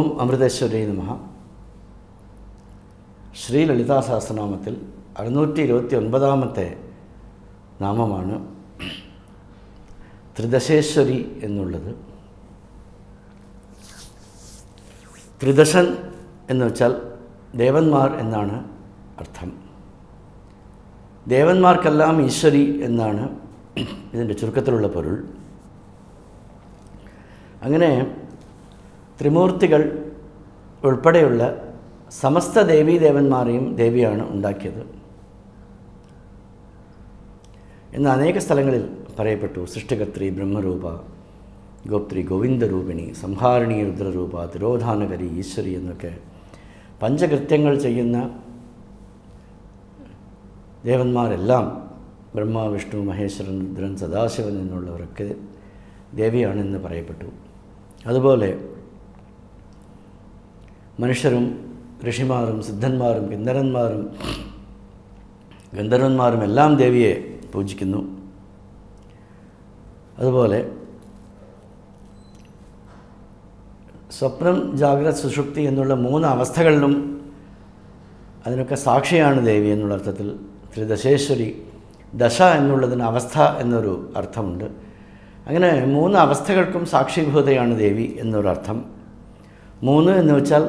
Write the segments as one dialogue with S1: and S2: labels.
S1: ഓം അമൃതേശ്വരി നമ ശ്രീ ലളിതാ സഹസ്രനാമത്തിൽ അറുന്നൂറ്റി ഇരുപത്തി ഒൻപതാമത്തെ നാമമാണ് ത്രിദശേശ്വരി എന്നുള്ളത് ത്രിദശൻ എന്ന് വെച്ചാൽ ദേവന്മാർ എന്നാണ് അർത്ഥം ദേവന്മാർക്കെല്ലാം ഈശ്വരി എന്നാണ് ഇതിൻ്റെ ചുരുക്കത്തിലുള്ള പൊരുൾ അങ്ങനെ ത്രിമൂർത്തികൾ ഉൾപ്പെടെയുള്ള സമസ്ത ദേവീദേവന്മാരെയും ദേവിയാണ് ഉണ്ടാക്കിയത് എന്ന് അനേക സ്ഥലങ്ങളിൽ പറയപ്പെട്ടു സൃഷ്ടികർത്തി ബ്രഹ്മരൂപ ഗോപ്ത്രി ഗോവിന്ദരൂപിണി സംഹാരിണി രുദ്രരൂപ തിരോധാനകരി ഈശ്വരി എന്നൊക്കെ പഞ്ചകൃത്യങ്ങൾ ചെയ്യുന്ന ദേവന്മാരെല്ലാം ബ്രഹ്മ വിഷ്ണു മഹേശ്വരൻ രുദ്രൻ സദാശിവൻ എന്നുള്ളവരൊക്കെ ദേവിയാണെന്ന് പറയപ്പെട്ടു അതുപോലെ മനുഷ്യരും ഋഷിമാരും സിദ്ധന്മാരും കിന്നരന്മാരും ഗന്ധർവന്മാരും എല്ലാം ദേവിയെ പൂജിക്കുന്നു അതുപോലെ സ്വപ്നം ജാഗ്രത സുഷുപ്തി എന്നുള്ള മൂന്ന് അവസ്ഥകളിലും അതിനൊക്കെ സാക്ഷിയാണ് ദേവി എന്നുള്ള അർത്ഥത്തിൽ ത്രിദശേശ്വരി ദശ എന്നുള്ളതിന് അവസ്ഥ എന്നൊരു അർത്ഥമുണ്ട് അങ്ങനെ മൂന്ന് അവസ്ഥകൾക്കും സാക്ഷിഭൂതയാണ് ദേവി എന്നൊരർത്ഥം മൂന്ന് എന്ന് വെച്ചാൽ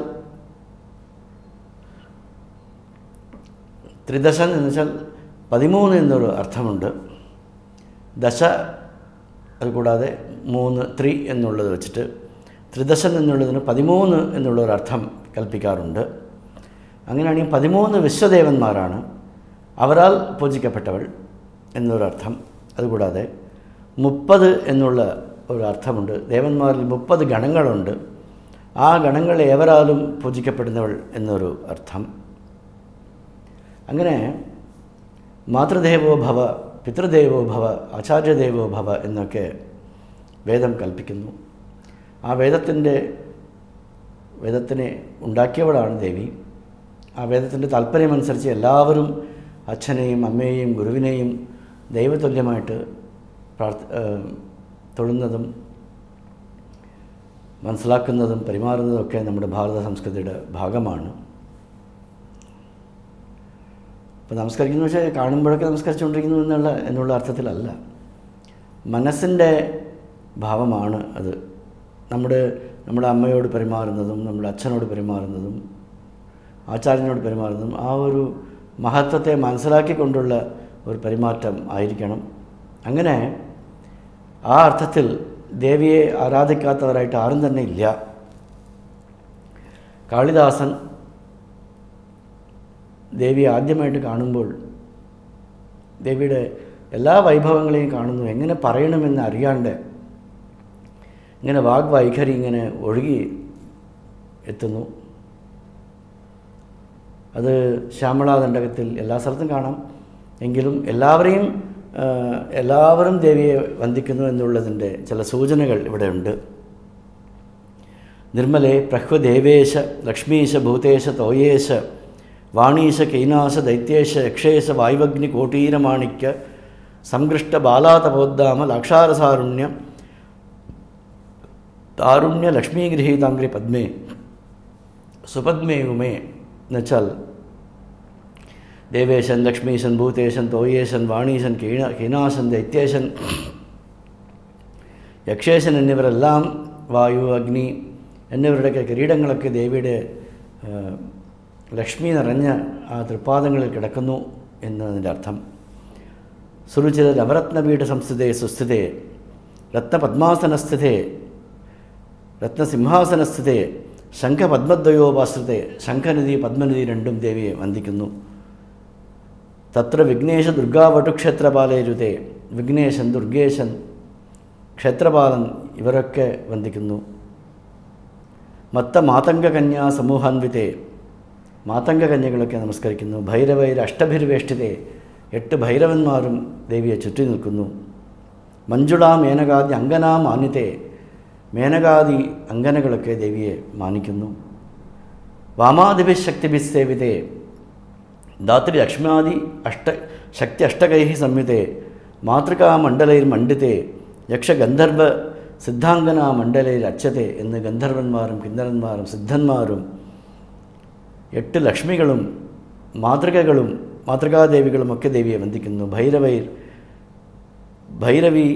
S1: ത്രിദശൻ എന്ന് വെച്ചാൽ പതിമൂന്ന് എന്നൊരു അർത്ഥമുണ്ട് ദശ അതുകൂടാതെ മൂന്ന് ത്രി എന്നുള്ളത് വെച്ചിട്ട് ത്രിദശൻ എന്നുള്ളതിന് പതിമൂന്ന് എന്നുള്ളൊരർത്ഥം കൽപ്പിക്കാറുണ്ട് അങ്ങനെയാണെങ്കിൽ പതിമൂന്ന് വിശ്വദേവന്മാരാണ് അവരാൽ പൂജിക്കപ്പെട്ടവൾ എന്നൊരർത്ഥം അതുകൂടാതെ മുപ്പത് എന്നുള്ള ഒരു അർത്ഥമുണ്ട് ദേവന്മാരിൽ മുപ്പത് ഗണങ്ങളുണ്ട് ആ ഗണങ്ങൾ ഏവരാലും പൂജിക്കപ്പെടുന്നവൾ എന്നൊരു അർത്ഥം അങ്ങനെ മാതൃദേവോ ഭവ പിതൃദേവോ ഭവ ആചാര്യദേവോ ഭവ എന്നൊക്കെ വേദം കൽപ്പിക്കുന്നു ആ വേദത്തിൻ്റെ വേദത്തിനെ ഉണ്ടാക്കിയവളാണ് ദേവി ആ വേദത്തിൻ്റെ താല്പര്യമനുസരിച്ച് എല്ലാവരും അച്ഛനെയും അമ്മയെയും ഗുരുവിനെയും ദൈവതുല്യമായിട്ട് പ്രാർത്ഥ തൊഴുന്നതും മനസ്സിലാക്കുന്നതും പെരുമാറുന്നതൊക്കെ നമ്മുടെ ഭാരത സംസ്കൃതിയുടെ ഭാഗമാണ് ഇപ്പോൾ നമസ്കരിക്കുന്നു വെച്ചാൽ കാണുമ്പോഴൊക്കെ നമസ്കരിച്ചുകൊണ്ടിരിക്കുന്നു എന്നുള്ള എന്നുള്ള അർത്ഥത്തിലല്ല മനസ്സിൻ്റെ ഭാവമാണ് അത് നമ്മുടെ നമ്മുടെ അമ്മയോട് പെരുമാറുന്നതും നമ്മുടെ അച്ഛനോട് പെരുമാറുന്നതും ആചാര്യനോട് പെരുമാറുന്നതും ആ ഒരു മഹത്വത്തെ മനസ്സിലാക്കിക്കൊണ്ടുള്ള ഒരു പെരുമാറ്റം ആയിരിക്കണം അങ്ങനെ ആ അർത്ഥത്തിൽ ദേവിയെ ആരാധിക്കാത്തവരായിട്ട് ആരും തന്നെ ഇല്ല കാളിദാസൻ ദേവിയെ ആദ്യമായിട്ട് കാണുമ്പോൾ ദേവിയുടെ എല്ലാ വൈഭവങ്ങളെയും കാണുന്നു എങ്ങനെ പറയണമെന്ന് അറിയാണ്ട് ഇങ്ങനെ വാഗ്വൈഖരി ഇങ്ങനെ ഒഴുകി എത്തുന്നു അത് ശ്യാമളാദണ്ഡകത്തിൽ എല്ലാ സ്ഥലത്തും കാണാം എങ്കിലും എല്ലാവരെയും എല്ലാവരും ദേവിയെ വന്ദിക്കുന്നു എന്നുള്ളതിൻ്റെ ചില സൂചനകൾ ഇവിടെയുണ്ട് നിർമ്മലേ പ്രഹ്വദേവേശ ലക്ഷ്മീശ ഭൂതേശ തോയേശ വാണീശ കൈനാശ ദൈത്യേശ യക്ഷേശ വായുവഗ്നി കോട്ടീരമാണിക്യ സംകൃഷ്ട ബാലാതപോദ്ദാമ ലാക്ഷാരസാരുണ്യ താരുണ്യ ലക്ഷ്മീഗൃഹീതാംഗ്രി പത്മേ സുപദ്മേ ഉമേ എന്നുവെച്ചാൽ ദേവേശൻ ലക്ഷ്മീശൻ ഭൂതേശൻ തോയേശൻ വാണീശൻ കീണ കീനാശൻ ദൈത്യേശൻ യക്ഷേശൻ എന്നിവരെല്ലാം വായു അഗ്നി എന്നിവരുടെയൊക്കെ കിരീടങ്ങളൊക്കെ ദേവിയുടെ ലക്ഷ്മി നിറഞ്ഞ ആ തൃപ്പാദങ്ങളിൽ കിടക്കുന്നു എന്നതിൻ്റെ അർത്ഥം സുരുചിത നവരത്നപീഠ സംസ്ഥിതേ സുസ്ഥിതേ രത്നപദ്മാസനസ്ഥിതേ രത്നസിംഹാസനസ്ഥിതേ ശംഖപദ്മദ്വയോപാശ്രിതേ ശംഖനിധി പത്മനിധി രണ്ടും ദേവിയെ വന്ദിക്കുന്നു തത്ര വിഘ്നേശ ദുർഗാവട്ടുക്ഷേത്രപാലയരുതേ വിഘ്നേശൻ ദുർഗേശൻ ക്ഷേത്രപാലൻ ഇവരൊക്കെ വന്ദിക്കുന്നു മത്ത മാതംഗകന്യാ സമൂഹാൻവിതേ മാതംഗകന്യകളൊക്കെ നമസ്കരിക്കുന്നു ഭൈരവൈര അഷ്ടഭിർവേഷ്ടിതേ എട്ട് ഭൈരവന്മാരും ദേവിയെ ചുറ്റി നിൽക്കുന്നു മഞ്ജുളാ മേനകാദി അങ്കനാ മാന്യതേ മേനകാദി അങ്കനകളൊക്കെ ദേവിയെ മാനിക്കുന്നു വാമാദിഭിശക്തിഭിസേവിതേ ധാത്രി ലക്ഷ്മ്യാദി അഷ്ട ശക്തി അഷ്ടകൈ സംയുതേ മാതൃകാമണ്ഡലൈർ മണ്ഡിതേ യക്ഷഗന്ധർവ സിദ്ധാംഗന മണ്ഡലയിൽ അച്ഛത്തെ എന്ന് ഗന്ധർവന്മാരും കിന്നരന്മാരും സിദ്ധന്മാരും എട്ട് ലക്ഷ്മികളും മാതൃകകളും മാതൃകാദേവികളും ഒക്കെ ദേവിയെ വന്ദിക്കുന്നു ഭൈരവൈർ ഭൈരവി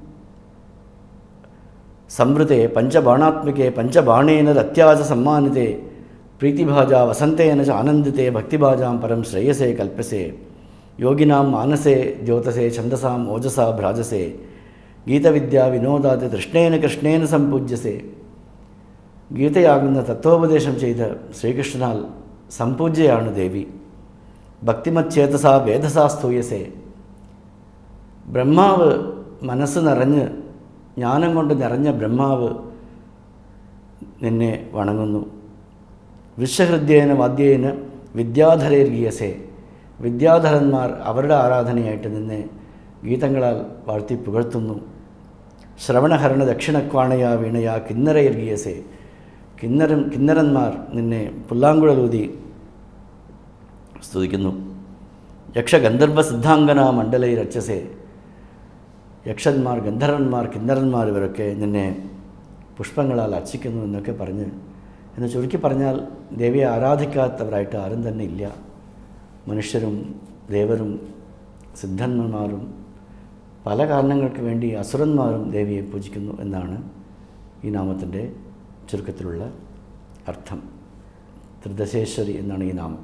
S1: സംവൃത്തെ പഞ്ചബാണാത്മികെ പഞ്ചബാണേന രത്യാജ സമ്മാനിതെ പ്രീതിഭാജ വസന്തേന ച ആനന്ദിത്തെ ഭക്തിഭാജാം പരം ശ്രേയസേ കൽപ്പസേ യോഗിനാം മാനസേ ജ്യോതസേ ഛന്ദസാം ഓജസാ ഭ്രാജസേ ഗീതവിദ്യ വിനോദാത് തൃഷ്ണേന കൃഷ്ണേന സംപൂജ്യസേ ഗീതയാകുന്ന തത്വോപദേശം ചെയ്ത ശ്രീകൃഷ്ണനാൽ സംപൂജ്യയാണ് ദേവി ഭക്തിമച്ചേതസാ വേദസാ സ്തൂയസേ ബ്രഹ്മാവ് മനസ്സ് നിറഞ്ഞ് ജ്ഞാനം കൊണ്ട് നിറഞ്ഞ ബ്രഹ്മാവ് നിന്നെ വണങ്ങുന്നു വിശ്വഹൃദ്യേന വാദ്യേന വിദ്യാധരേർഗീയസേ വിദ്യാധരന്മാർ അവരുടെ ആരാധനയായിട്ട് നിന്നെ ഗീതങ്ങളാൽ വാഴ്ത്തി പുകഴ്ത്തുന്നു ശ്രവണഹരണ ദക്ഷിണക്വാണയ വീണയ കിന്നരയർഗീയസേ കിന്നരൻ കിന്നരന്മാർ നിന്നെ പുല്ലാങ്കുഴലൂതി സ്തുതിക്കുന്നു യക്ഷഗന്ധർവ സിദ്ധാംഗന മണ്ഡലയിൽ രച്ചസേ യക്ഷന്മാർ ഗന്ധർവന്മാർ കിന്നരന്മാർ ഇവരൊക്കെ നിന്നെ പുഷ്പങ്ങളാൽ അർച്ചിക്കുന്നു എന്നൊക്കെ പറഞ്ഞ് എന്ന് ചുരുക്കി പറഞ്ഞാൽ ദേവിയെ ആരാധിക്കാത്തവരായിട്ട് ആരും തന്നെ ഇല്ല മനുഷ്യരും ദേവരും സിദ്ധന്മാരും പല കാരണങ്ങൾക്ക് വേണ്ടി അസുരന്മാരും ദേവിയെ പൂജിക്കുന്നു എന്നാണ് ഈ നാമത്തിൻ്റെ ചുരുക്കത്തിലുള്ള അർത്ഥം ത്രിദശേശ്വരി എന്നാണ് ഈ നാമം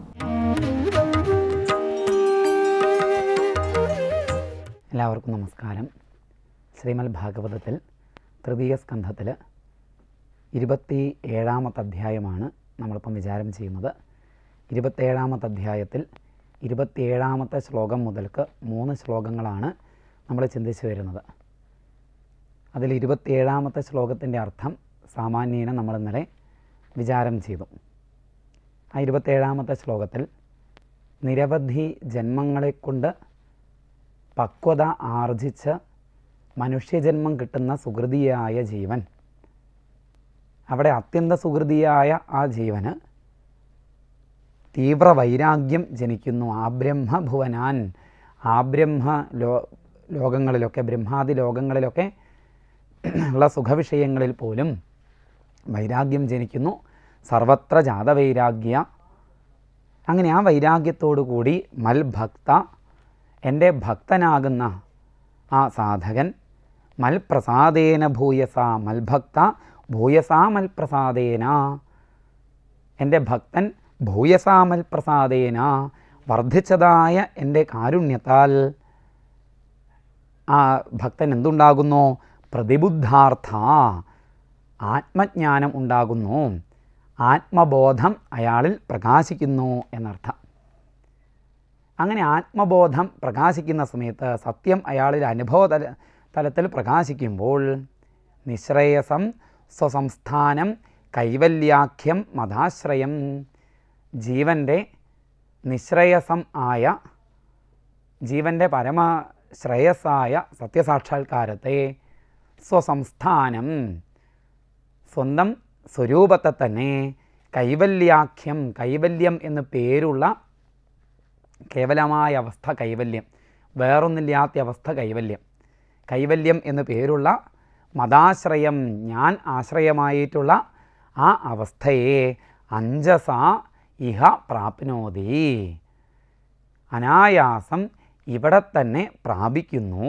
S2: എല്ലാവർക്കും നമസ്കാരം ശ്രീമൽ ഭാഗവതത്തിൽ തൃതീയ സ്കന്ധത്തിൽ ഇരുപത്തി ഏഴാമത്തെ അധ്യായമാണ് നമ്മളിപ്പം വിചാരം ചെയ്യുന്നത് ഇരുപത്തേഴാമത്തെ അധ്യായത്തിൽ ഇരുപത്തിയേഴാമത്തെ ശ്ലോകം മുതൽക്ക് മൂന്ന് ശ്ലോകങ്ങളാണ് നമ്മൾ ചിന്തിച്ചു വരുന്നത് അതിൽ ഇരുപത്തിയേഴാമത്തെ ശ്ലോകത്തിൻ്റെ അർത്ഥം സാമാന്യേന നമ്മൾ ഇന്നലെ വിചാരം ചെയ്തു ആ ഇരുപത്തേഴാമത്തെ ശ്ലോകത്തിൽ നിരവധി ജന്മങ്ങളെക്കൊണ്ട് പക്വത ആർജിച്ച് മനുഷ്യജന്മം കിട്ടുന്ന സുഹൃതിയായ ജീവൻ അവിടെ അത്യന്ത സുഹൃതിയായ ആ ജീവന് തീവ്ര വൈരാഗ്യം ജനിക്കുന്നു ആബ്രഹ്മഭുവനാൻ ആബ്രഹ്മ ലോ ലോകങ്ങളിലൊക്കെ ബ്രഹ്മാദി ലോകങ്ങളിലൊക്കെ ഉള്ള സുഖവിഷയങ്ങളിൽ പോലും വൈരാഗ്യം ജനിക്കുന്നു സർവത്ര ജാതവൈരാഗ്യ അങ്ങനെ ആ വൈരാഗ്യത്തോടു കൂടി മൽഭക്ത എൻ്റെ ഭക്തനാകുന്ന ആ സാധകൻ മൽപ്രസാദേന ഭൂയസ മൽഭക്ത ഭൂയസാ മൽപ്രസാദേന എൻ്റെ ഭക്തൻ ഭൂയസാ മൽപ്രസാദേന വർദ്ധിച്ചതായ എൻ്റെ കാരുണ്യത്താൽ ആ ഭക്തൻ എന്തുണ്ടാകുന്നു പ്രതിബുദ്ധാർത്ഥ ആത്മജ്ഞാനം ഉണ്ടാകുന്നു ആത്മബോധം അയാളിൽ പ്രകാശിക്കുന്നു എന്നർത്ഥം അങ്ങനെ ആത്മബോധം പ്രകാശിക്കുന്ന സമയത്ത് സത്യം അയാളിൽ അനുഭവ തല തലത്തിൽ പ്രകാശിക്കുമ്പോൾ നിശ്രേയസം സ്വസംസ്ഥാനം കൈവല്യാഖ്യം മതാശ്രയം ജീവൻ്റെ നിശ്രേയസം ആയ ജീവൻ്റെ പരമ ശ്രേയസ്സായ സത്യസാക്ഷാത്കാരത്തെ സ്വസംസ്ഥാനം സ്വന്തം സ്വരൂപത്തെ തന്നെ കൈവല്യാഖ്യം കൈവല്യം എന്ന് പേരുള്ള കേവലമായ അവസ്ഥ കൈവല്യം വേറൊന്നില്ലാത്ത അവസ്ഥ കൈവല്യം കൈവല്യം എന്ന് പേരുള്ള മതാശ്രയം ഞാൻ ആശ്രയമായിട്ടുള്ള ആ അവസ്ഥയെ അഞ്ജസ ഇഹ പ്രാപ്നോതി അനായാസം ഇവിടെ തന്നെ പ്രാപിക്കുന്നു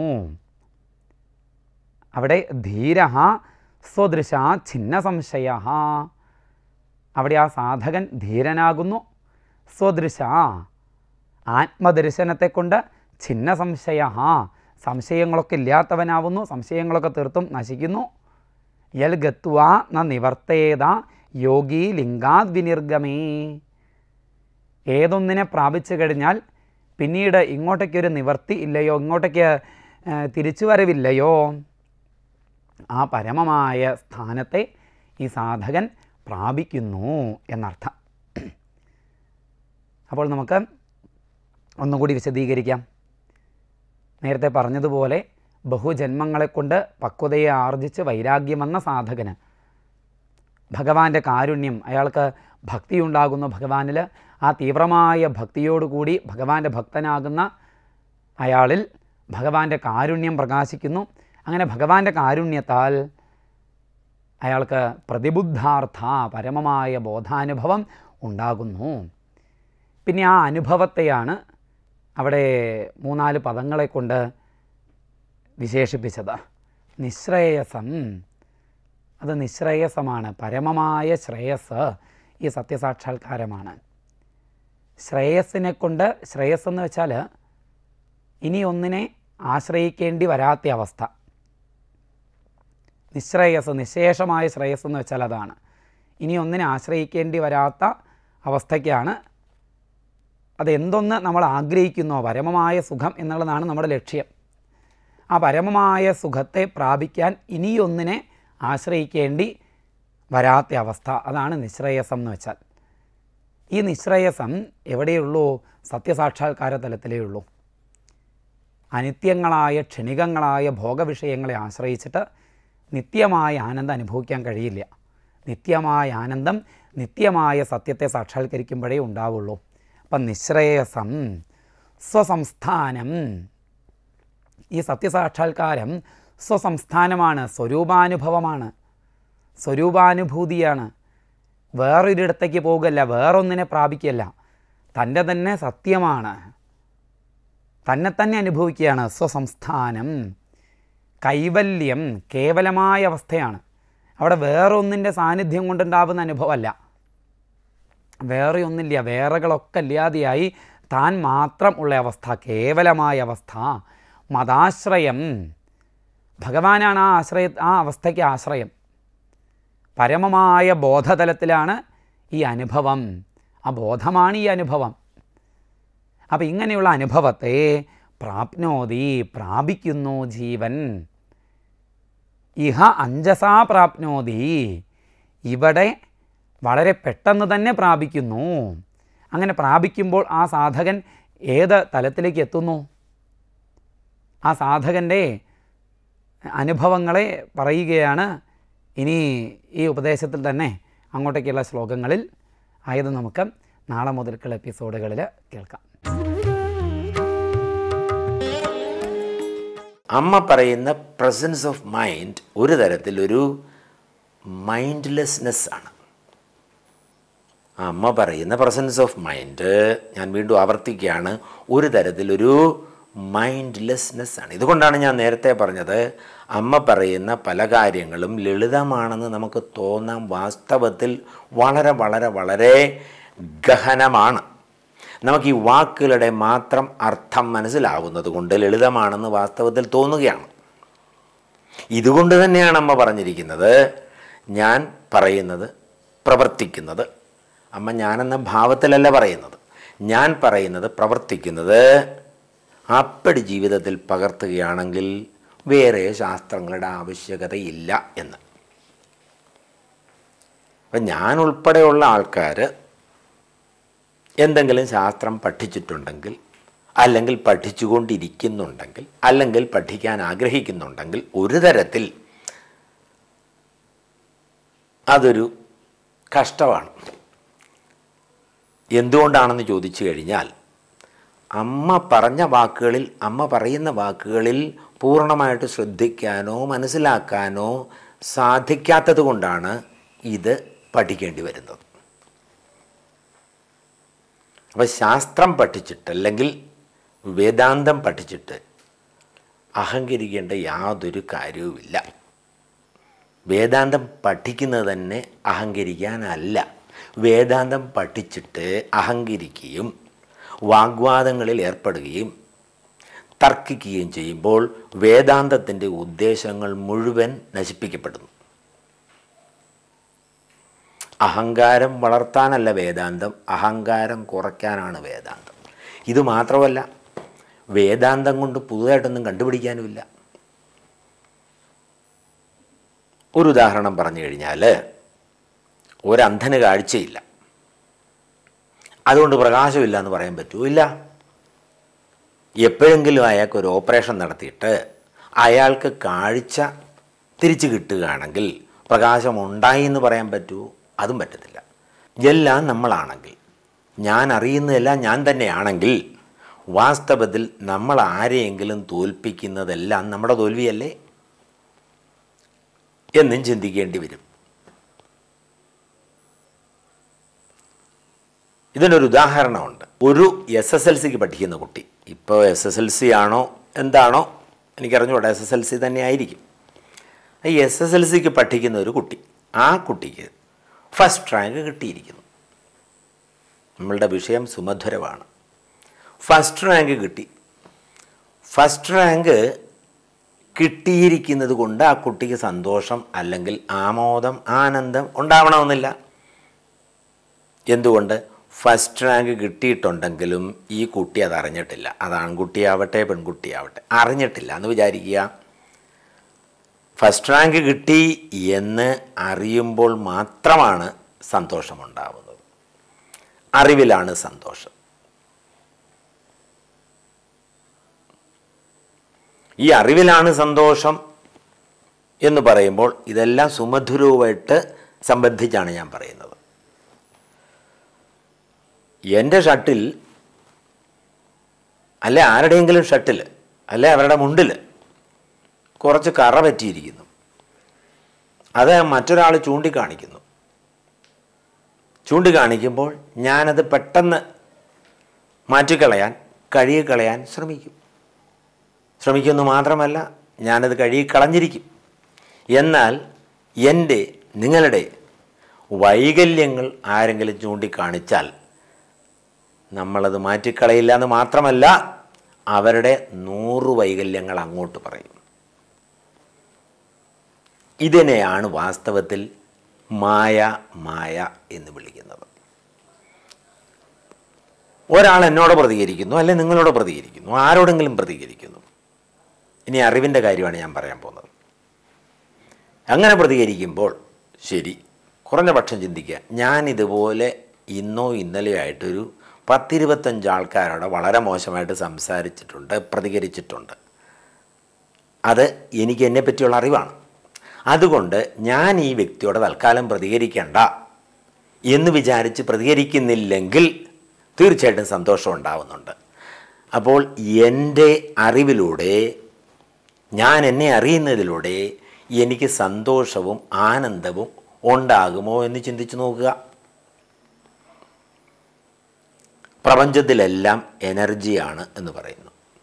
S2: അവിടെ ധീര സ്വദൃശ ഛിന്ന സംശയ അവിടെ ആ സാധകൻ ധീരനാകുന്നു സ്വദൃശ ആത്മദർശനത്തെ കൊണ്ട് ഛിന്ന സംശയ സംശയങ്ങളൊക്കെ ഇല്ലാത്തവനാവുന്നു സംശയങ്ങളൊക്കെ തീർത്തും നശിക്കുന്നു യൽ ഗത്വ ന നിവർത്തേത യോഗി ലിംഗാത് വിനിർഗമേ ഏതൊന്നിനെ പ്രാപിച്ചു കഴിഞ്ഞാൽ പിന്നീട് ഇങ്ങോട്ടേക്കൊരു നിവർത്തി ഇല്ലയോ ഇങ്ങോട്ടേക്ക് ആ, തിരിച്ചുവരവില്ലയോ ആ പരമമായ സ്ഥാനത്തെ ഈ സാധകൻ പ്രാപിക്കുന്നു എന്നർത്ഥം അപ്പോൾ നമുക്ക് ഒന്നുകൂടി വിശദീകരിക്കാം നേരത്തെ പറഞ്ഞതുപോലെ ബഹുജന്മങ്ങളെക്കൊണ്ട് പക്വതയെ ആർജിച്ച് വൈരാഗ്യമെന്ന സാധകന് ഭഗവാന്റെ കാരുണ്യം അയാൾക്ക് ഭക്തി ഉണ്ടാകുന്നു ഭഗവാനിൽ ആ തീവ്രമായ ഭക്തിയോടുകൂടി ഭഗവാന്റെ ഭക്തനാകുന്ന അയാളിൽ ഭഗവാന്റെ കാരുണ്യം പ്രകാശിക്കുന്നു അങ്ങനെ ഭഗവാന്റെ കാരുണ്യത്താൽ അയാൾക്ക് പ്രതിബുദ്ധാർത്ഥ പരമമായ ബോധാനുഭവം ഉണ്ടാകുന്നു പിന്നെ ആ അനുഭവത്തെയാണ് അവിടെ മൂന്നാല് പദങ്ങളെ കൊണ്ട് വിശേഷിപ്പിച്ചത് നിശ്രേയസം അത് നിശ്രേയസമാണ് പരമമായ ശ്രേയസ് ഈ സത്യസാക്ഷാത്കാരമാണ് ശ്രേയസ്സിനെ കൊണ്ട് ശ്രേയസ് എന്ന് വെച്ചാൽ ഇനി ഒന്നിനെ ആശ്രയിക്കേണ്ടി വരാത്ത അവസ്ഥ നിശ്രേയസ് നിശേഷമായ ശ്രേയസ് എന്ന് വെച്ചാൽ അതാണ് ഇനി ഒന്നിനെ ആശ്രയിക്കേണ്ടി വരാത്ത അവസ്ഥയ്ക്കാണ് അത് എന്തൊന്ന് നമ്മൾ ആഗ്രഹിക്കുന്നോ പരമമായ സുഖം എന്നുള്ളതാണ് നമ്മുടെ ലക്ഷ്യം ആ പരമമായ സുഖത്തെ പ്രാപിക്കാൻ ഇനിയൊന്നിനെ ആശ്രയിക്കേണ്ടി വരാത്ത അവസ്ഥ അതാണ് നിശ്രേയസം എന്ന് വെച്ചാൽ ഈ നിശ്രേയസം എവിടെയുള്ളൂ സത്യസാക്ഷാത്കാര തലത്തിലേ ഉള്ളൂ അനിത്യങ്ങളായ ക്ഷണികങ്ങളായ ഭോഗവിഷയങ്ങളെ ആശ്രയിച്ചിട്ട് നിത്യമായ ആനന്ദം അനുഭവിക്കാൻ കഴിയില്ല നിത്യമായ ആനന്ദം നിത്യമായ സത്യത്തെ സാക്ഷാത്കരിക്കുമ്പോഴേ ഉണ്ടാവുള്ളൂ അപ്പം നിശ്രേയസം സ്വസംസ്ഥാനം ഈ സത്യസാക്ഷാത്കാരം സ്വസംസ്ഥാനമാണ് സ്വരൂപാനുഭവമാണ് സ്വരൂപാനുഭൂതിയാണ് വേറൊരിടത്തേക്ക് പോകുകയല്ല വേറൊന്നിനെ പ്രാപിക്കുകയല്ല തൻ്റെ തന്നെ സത്യമാണ് തന്നെ തന്നെ അനുഭവിക്കുകയാണ് സ്വസംസ്ഥാനം കൈവല്യം കേവലമായ അവസ്ഥയാണ് അവിടെ വേറൊന്നിൻ്റെ സാന്നിധ്യം കൊണ്ടുണ്ടാവുന്ന അനുഭവമല്ല വേറെ ഒന്നില്ല വേറെകളൊക്കെ ഇല്ലാതെയായി താൻ മാത്രം ഉള്ള അവസ്ഥ കേവലമായ അവസ്ഥ മതാശ്രയം ഭഗവാനാണ് ആ ആശ്രയ ആ അവസ്ഥയ്ക്ക് ആശ്രയം പരമമായ ബോധതലത്തിലാണ് ഈ അനുഭവം ആ ബോധമാണ് ഈ അനുഭവം അപ്പം ഇങ്ങനെയുള്ള അനുഭവത്തെ പ്രാപ്നോതി പ്രാപിക്കുന്നു ജീവൻ ഇഹ അഞ്ജസാ പ്രാപ്നോതി ഇവിടെ വളരെ പെട്ടെന്ന് തന്നെ പ്രാപിക്കുന്നു അങ്ങനെ പ്രാപിക്കുമ്പോൾ ആ സാധകൻ ഏത് തലത്തിലേക്ക് എത്തുന്നു ആ സാധകൻ്റെ അനുഭവങ്ങളെ പറയുകയാണ് ഇനി ഈ ഉപദേശത്തിൽ തന്നെ അങ്ങോട്ടേക്കുള്ള ശ്ലോകങ്ങളിൽ ആയത് നമുക്ക് നാളെ മുതൽക്കുള്ള എപ്പിസോഡുകളിൽ കേൾക്കാം
S3: അമ്മ പറയുന്ന പ്രസൻസ് ഓഫ് മൈൻഡ് ഒരു തരത്തിലൊരു മൈൻഡ്ലെസ്നെസ് ആണ് അമ്മ പറയുന്ന പ്രസൻസ് ഓഫ് മൈൻഡ് ഞാൻ വീണ്ടും ആവർത്തിക്കുകയാണ് ഒരു തരത്തിലൊരു മൈൻഡ്ലെസ്നെസ് ആണ് ഇതുകൊണ്ടാണ് ഞാൻ നേരത്തെ പറഞ്ഞത് അമ്മ പറയുന്ന പല കാര്യങ്ങളും ലളിതമാണെന്ന് നമുക്ക് തോന്നാം വാസ്തവത്തിൽ വളരെ വളരെ വളരെ ഗഹനമാണ് നമുക്ക് ഈ വാക്കുകളുടെ മാത്രം അർത്ഥം മനസ്സിലാവുന്നത് കൊണ്ട് ലളിതമാണെന്ന് വാസ്തവത്തിൽ തോന്നുകയാണ് ഇതുകൊണ്ട് തന്നെയാണ് അമ്മ പറഞ്ഞിരിക്കുന്നത് ഞാൻ പറയുന്നത് പ്രവർത്തിക്കുന്നത് അമ്മ ഞാനെന്ന ഭാവത്തിലല്ല പറയുന്നത് ഞാൻ പറയുന്നത് പ്രവർത്തിക്കുന്നത് അപ്പടി ജീവിതത്തിൽ പകർത്തുകയാണെങ്കിൽ വേറെ ശാസ്ത്രങ്ങളുടെ ആവശ്യകതയില്ല എന്ന് അപ്പം ഞാൻ ഉൾപ്പെടെയുള്ള ആൾക്കാർ എന്തെങ്കിലും ശാസ്ത്രം പഠിച്ചിട്ടുണ്ടെങ്കിൽ അല്ലെങ്കിൽ പഠിച്ചുകൊണ്ടിരിക്കുന്നുണ്ടെങ്കിൽ അല്ലെങ്കിൽ പഠിക്കാൻ ആഗ്രഹിക്കുന്നുണ്ടെങ്കിൽ ഒരു തരത്തിൽ അതൊരു കഷ്ടമാണ് എന്തുകൊണ്ടാണെന്ന് ചോദിച്ചു കഴിഞ്ഞാൽ അമ്മ പറഞ്ഞ വാക്കുകളിൽ അമ്മ പറയുന്ന വാക്കുകളിൽ പൂർണ്ണമായിട്ട് ശ്രദ്ധിക്കാനോ മനസ്സിലാക്കാനോ സാധിക്കാത്തത് കൊണ്ടാണ് ഇത് പഠിക്കേണ്ടി വരുന്നത് അപ്പോൾ ശാസ്ത്രം പഠിച്ചിട്ട് അല്ലെങ്കിൽ വേദാന്തം പഠിച്ചിട്ട് അഹങ്കരിക്കേണ്ട യാതൊരു കാര്യവുമില്ല വേദാന്തം പഠിക്കുന്നത് തന്നെ അഹങ്കരിക്കാനല്ല വേദാന്തം പഠിച്ചിട്ട് അഹങ്കരിക്കുകയും വാഗ്വാദങ്ങളിൽ ഏർപ്പെടുകയും തർക്കിക്കുകയും ചെയ്യുമ്പോൾ വേദാന്തത്തിൻ്റെ ഉദ്ദേശങ്ങൾ മുഴുവൻ നശിപ്പിക്കപ്പെടുന്നു അഹങ്കാരം വളർത്താനല്ല വേദാന്തം അഹങ്കാരം കുറയ്ക്കാനാണ് വേദാന്തം ഇത് മാത്രമല്ല വേദാന്തം കൊണ്ട് പുതുതായിട്ടൊന്നും കണ്ടുപിടിക്കാനുമില്ല ഒരു ഉദാഹരണം പറഞ്ഞു കഴിഞ്ഞാൽ ഒരന്ധന് കാഴ്ചയില്ല അതുകൊണ്ട് പ്രകാശമില്ല എന്ന് പറയാൻ പറ്റുമോ ഇല്ല എപ്പോഴെങ്കിലും അയാൾക്ക് ഒരു ഓപ്പറേഷൻ നടത്തിയിട്ട് അയാൾക്ക് കാഴ്ച തിരിച്ചു കിട്ടുകയാണെങ്കിൽ പ്രകാശം ഉണ്ടായി എന്ന് പറയാൻ പറ്റുമോ അതും പറ്റത്തില്ല എല്ലാം നമ്മളാണെങ്കിൽ ഞാൻ അറിയുന്നതെല്ലാം ഞാൻ തന്നെയാണെങ്കിൽ വാസ്തവത്തിൽ നമ്മൾ ആരെയെങ്കിലും തോൽപ്പിക്കുന്നതെല്ലാം നമ്മുടെ തോൽവിയല്ലേ എന്നും ചിന്തിക്കേണ്ടി വരും ഇതിനൊരു ഉദാഹരണമുണ്ട് ഒരു എസ് എസ് എൽ സിക്ക് പഠിക്കുന്ന കുട്ടി ഇപ്പോൾ എസ് എസ് എൽ സി ആണോ എന്താണോ എനിക്കറിഞ്ഞൂടാ എസ് എസ് എൽ സി തന്നെ ആയിരിക്കും ഈ എസ് എസ് എൽ സിക്ക് പഠിക്കുന്ന ഒരു കുട്ടി ആ കുട്ടിക്ക് ഫസ്റ്റ് റാങ്ക് കിട്ടിയിരിക്കുന്നു നമ്മളുടെ വിഷയം സുമധുരമാണ് ഫസ്റ്റ് റാങ്ക് കിട്ടി ഫസ്റ്റ് റാങ്ക് കിട്ടിയിരിക്കുന്നത് കൊണ്ട് ആ കുട്ടിക്ക് സന്തോഷം അല്ലെങ്കിൽ ആമോദം ആനന്ദം ഉണ്ടാവണമെന്നില്ല എന്തുകൊണ്ട് ഫസ്റ്റ് റാങ്ക് കിട്ടിയിട്ടുണ്ടെങ്കിലും ഈ കുട്ടി അത് അറിഞ്ഞിട്ടില്ല അത് ആൺകുട്ടിയാവട്ടെ പെൺകുട്ടിയാവട്ടെ അറിഞ്ഞിട്ടില്ല എന്ന് വിചാരിക്കുക ഫസ്റ്റ് റാങ്ക് കിട്ടി എന്ന് അറിയുമ്പോൾ മാത്രമാണ് സന്തോഷമുണ്ടാവുന്നത് അറിവിലാണ് സന്തോഷം ഈ അറിവിലാണ് സന്തോഷം എന്ന് പറയുമ്പോൾ ഇതെല്ലാം സുമധുരവുമായിട്ട് സംബന്ധിച്ചാണ് ഞാൻ പറയുന്നത് എൻ്റെ ഷട്ടിൽ അല്ലെ ആരുടെയെങ്കിലും ഷട്ടിൽ അല്ലെ അവരുടെ മുണ്ടിൽ കുറച്ച് കറ പറ്റിയിരിക്കുന്നു അത് മറ്റൊരാൾ ചൂണ്ടിക്കാണിക്കുന്നു ചൂണ്ടിക്കാണിക്കുമ്പോൾ ഞാനത് പെട്ടെന്ന് മാറ്റിക്കളയാൻ കഴുകിക്കളയാൻ ശ്രമിക്കും ശ്രമിക്കുമെന്ന് മാത്രമല്ല ഞാനത് കഴുകിക്കളഞ്ഞിരിക്കും എന്നാൽ എൻ്റെ നിങ്ങളുടെ വൈകല്യങ്ങൾ ആരെങ്കിലും ചൂണ്ടിക്കാണിച്ചാൽ നമ്മളത് മാറ്റിക്കളയില്ല എന്ന് മാത്രമല്ല അവരുടെ നൂറ് വൈകല്യങ്ങൾ അങ്ങോട്ട് പറയും ഇതിനെയാണ് വാസ്തവത്തിൽ മായ മായ എന്ന് വിളിക്കുന്നത് ഒരാൾ എന്നോട് പ്രതികരിക്കുന്നു അല്ലെ നിങ്ങളോട് പ്രതികരിക്കുന്നു ആരോടെങ്കിലും പ്രതികരിക്കുന്നു ഇനി അറിവിൻ്റെ കാര്യമാണ് ഞാൻ പറയാൻ പോകുന്നത് അങ്ങനെ പ്രതികരിക്കുമ്പോൾ ശരി കുറഞ്ഞ പക്ഷം ചിന്തിക്കുക ഞാൻ ഇതുപോലെ ഇന്നോ ഇന്നലെയോ ആയിട്ടൊരു പത്തിരുപത്തഞ്ച് ആൾക്കാരോട് വളരെ മോശമായിട്ട് സംസാരിച്ചിട്ടുണ്ട് പ്രതികരിച്ചിട്ടുണ്ട് അത് എനിക്ക് എന്നെ പറ്റിയുള്ള അറിവാണ് അതുകൊണ്ട് ഞാൻ ഈ വ്യക്തിയോട് തൽക്കാലം പ്രതികരിക്കേണ്ട എന്ന് വിചാരിച്ച് പ്രതികരിക്കുന്നില്ലെങ്കിൽ തീർച്ചയായിട്ടും സന്തോഷം ഉണ്ടാവുന്നുണ്ട് അപ്പോൾ എൻ്റെ അറിവിലൂടെ ഞാൻ എന്നെ അറിയുന്നതിലൂടെ എനിക്ക് സന്തോഷവും ആനന്ദവും ഉണ്ടാകുമോ എന്ന് ചിന്തിച്ചു നോക്കുക പ്രപഞ്ചത്തിലെല്ലാം എനർജിയാണ് എന്ന് പറയുന്നു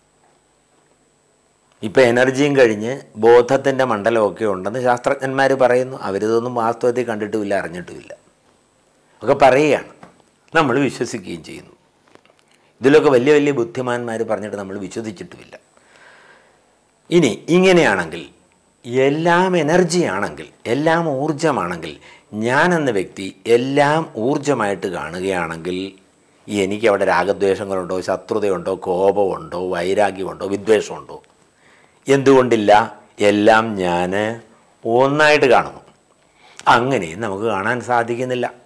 S3: ഇപ്പം എനർജിയും കഴിഞ്ഞ് ബോധത്തിൻ്റെ മണ്ഡലമൊക്കെ ഉണ്ടെന്ന് ശാസ്ത്രജ്ഞന്മാർ പറയുന്നു അവരിതൊന്നും വാസ്തവത്തിൽ കണ്ടിട്ടുമില്ല അറിഞ്ഞിട്ടുമില്ല ഒക്കെ പറയുകയാണ് നമ്മൾ വിശ്വസിക്കുകയും ചെയ്യുന്നു ഇതിലൊക്കെ വലിയ വലിയ ബുദ്ധിമാന്മാർ പറഞ്ഞിട്ട് നമ്മൾ വിശ്വസിച്ചിട്ടുമില്ല ഇനി ഇങ്ങനെയാണെങ്കിൽ എല്ലാം എനർജിയാണെങ്കിൽ എല്ലാം ഊർജമാണെങ്കിൽ ഞാൻ എന്ന വ്യക്തി എല്ലാം ഊർജമായിട്ട് കാണുകയാണെങ്കിൽ എനിക്ക് അവിടെ രാഗദ്വേഷങ്ങളുണ്ടോ ശത്രുതയുണ്ടോ കോപമുണ്ടോ വൈരാഗ്യമുണ്ടോ വിദ്വേഷമുണ്ടോ എന്തുകൊണ്ടില്ല എല്ലാം ഞാൻ ഒന്നായിട്ട് കാണുന്നു അങ്ങനെ നമുക്ക് കാണാൻ സാധിക്കുന്നില്ല